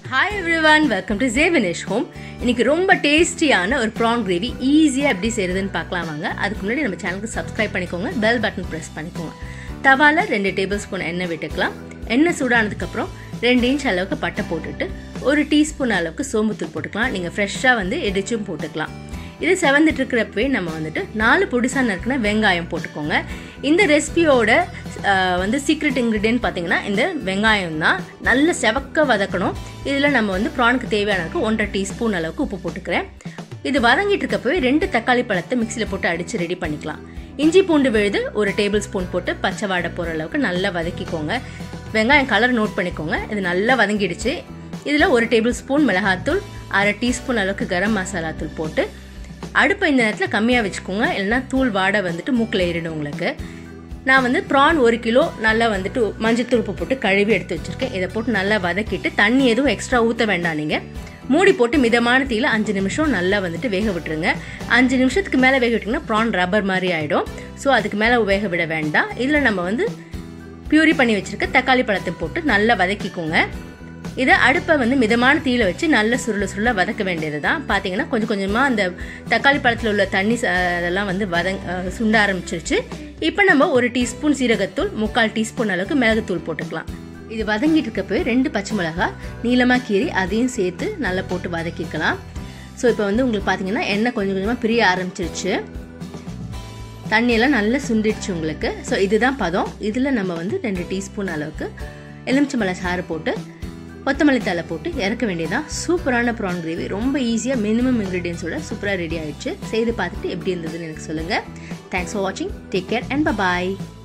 hi everyone welcome to Jeevanesh home இன்னைக்கு ரொம்ப டேஸ்டியான ஒரு ப்ரான் கிரேவி ஈஸியாக எப்படி செய்யறதுன்னு பார்க்கலாம் வாங்க அதுக்கு முன்னாடி நம்ம சேனலுக்கு சப்ஸ்கிரைப் பண்ணிக்கோங்க பெல் பட்டன் ப்ரெஸ் பண்ணிக்கோங்க தவால ரெண்டு டேபிள் ஸ்பூன் எண்ணெய் விட்டுக்கலாம் எண்ணெய் சூடானதுக்கப்புறம் ரெண்டு இன்ச் அளவுக்கு பட்டை போட்டுட்டு ஒரு டீஸ்பூன் அளவுக்கு சோம்புத்தூள் போட்டுக்கலாம் நீங்கள் ஃப்ரெஷ்ஷாக வந்து இடிச்சும் போட்டுக்கலாம் இது செவந்துட்டு இருக்கிறப்பவே நம்ம வந்துட்டு நாலு பொடிசா நறுக்கின வெங்காயம் போட்டுக்கோங்க இந்த ரெசிபியோட வந்து சீக்ரெட் இன்க்ரீடியன்ட் பார்த்தீங்கன்னா இந்த வெங்காயம் தான் நல்ல செவக்க வதக்கணும் இதில் நம்ம வந்து ப்ரானுக்கு தேவையான அளவுக்கு ஒன்றரை டீஸ்பூன் அளவுக்கு உப்பு போட்டுக்கிறேன் இது வதங்கிட்டு இருக்கப்பவே ரெண்டு தக்காளி பழத்தை மிக்சியில் போட்டு அடித்து ரெடி பண்ணிக்கலாம் இஞ்சி பூண்டு விழுது ஒரு டேபிள் ஸ்பூன் போட்டு பச்சை வாடை போகிற அளவுக்கு நல்லா வதக்கிக்கோங்க வெங்காயம் கலர் நோட் பண்ணிக்கோங்க இது நல்லா வதங்கிடுச்சு இதில் ஒரு டேபிள் ஸ்பூன் மிளகாத்தூள் அரை டீஸ்பூன் அளவுக்கு கரம் மசாலா தூள் போட்டு அடுப்பை இந்த நேரத்தில் கம்மியாக வச்சுக்கோங்க இல்லைன்னா தூள் வாடை வந்துட்டு மூக்கில் ஏறிடும் உங்களுக்கு நான் வந்து ப்ரான் ஒரு கிலோ நல்லா வந்துட்டு மஞ்சள் உப்பு போட்டு கழுவி எடுத்து வச்சுருக்கேன் இதை போட்டு நல்லா வதக்கிட்டு தண்ணி எதுவும் எக்ஸ்ட்ரா ஊற்ற வேண்டாம் நீங்கள் மூடி போட்டு மிதமான தீயில் அஞ்சு நிமிஷம் நல்லா வந்துட்டு வேக விட்டுருங்க அஞ்சு நிமிஷத்துக்கு மேலே வேக விட்டிங்கன்னா ப்ரான் ரப்பர் மாதிரி ஆகிடும் ஸோ அதுக்கு மேலே வேக விட வேண்டாம் இதில் நம்ம வந்து பியூரி பண்ணி வச்சுருக்க தக்காளி பழத்தை போட்டு நல்லா வதக்கிக்கோங்க இதை அடுப்பை வந்து மிதமான தீயில வச்சு நல்ல சுருள சுருள வதக்க வேண்டியது தான் பார்த்தீங்கன்னா கொஞ்சம் கொஞ்சமாக அந்த தக்காளி பழத்தில் உள்ள தண்ணி அதெல்லாம் வந்து வதங் சுண்ட ஆரம்பிச்சிருச்சு இப்போ நம்ம ஒரு டீஸ்பூன் சீரகத்தூள் முக்கால் டீஸ்பூன் அளவுக்கு மிளகுத்தூள் போட்டுக்கலாம் இது வதங்கிட்டு இருக்கப்போ ரெண்டு பச்சை மிளகா நீளமாக கீறி அதையும் சேர்த்து நல்லா போட்டு வதக்கிக்கலாம் ஸோ இப்போ வந்து உங்களுக்கு பார்த்தீங்கன்னா எண்ணெய் கொஞ்சம் கொஞ்சமாக பிரிய ஆரம்பிச்சிருச்சு தண்ணியெல்லாம் நல்லா சுண்டிடுச்சு உங்களுக்கு ஸோ இதுதான் பதம் இதில் நம்ம வந்து ரெண்டு டீஸ்பூன் அளவுக்கு எலுமிச்சம்பழ சாறு போட்டு கொத்தமல்லி தலை போட்டு இறக்க வேண்டியதான் சூப்பரான ப்ரான் கிரேவி ரொம்ப ஈஸியாக மினிமம் இன்க்ரீடியன்ஸோட சூப்பராக ரெடி ஆயிடுச்சு செய்து பார்த்துட்டு எப்படி இருந்ததுன்னு எனக்கு சொல்லுங்கள் தேங்க்ஸ் ஃபார் வாட்சிங் டேக் கேர் அண்ட் பாய்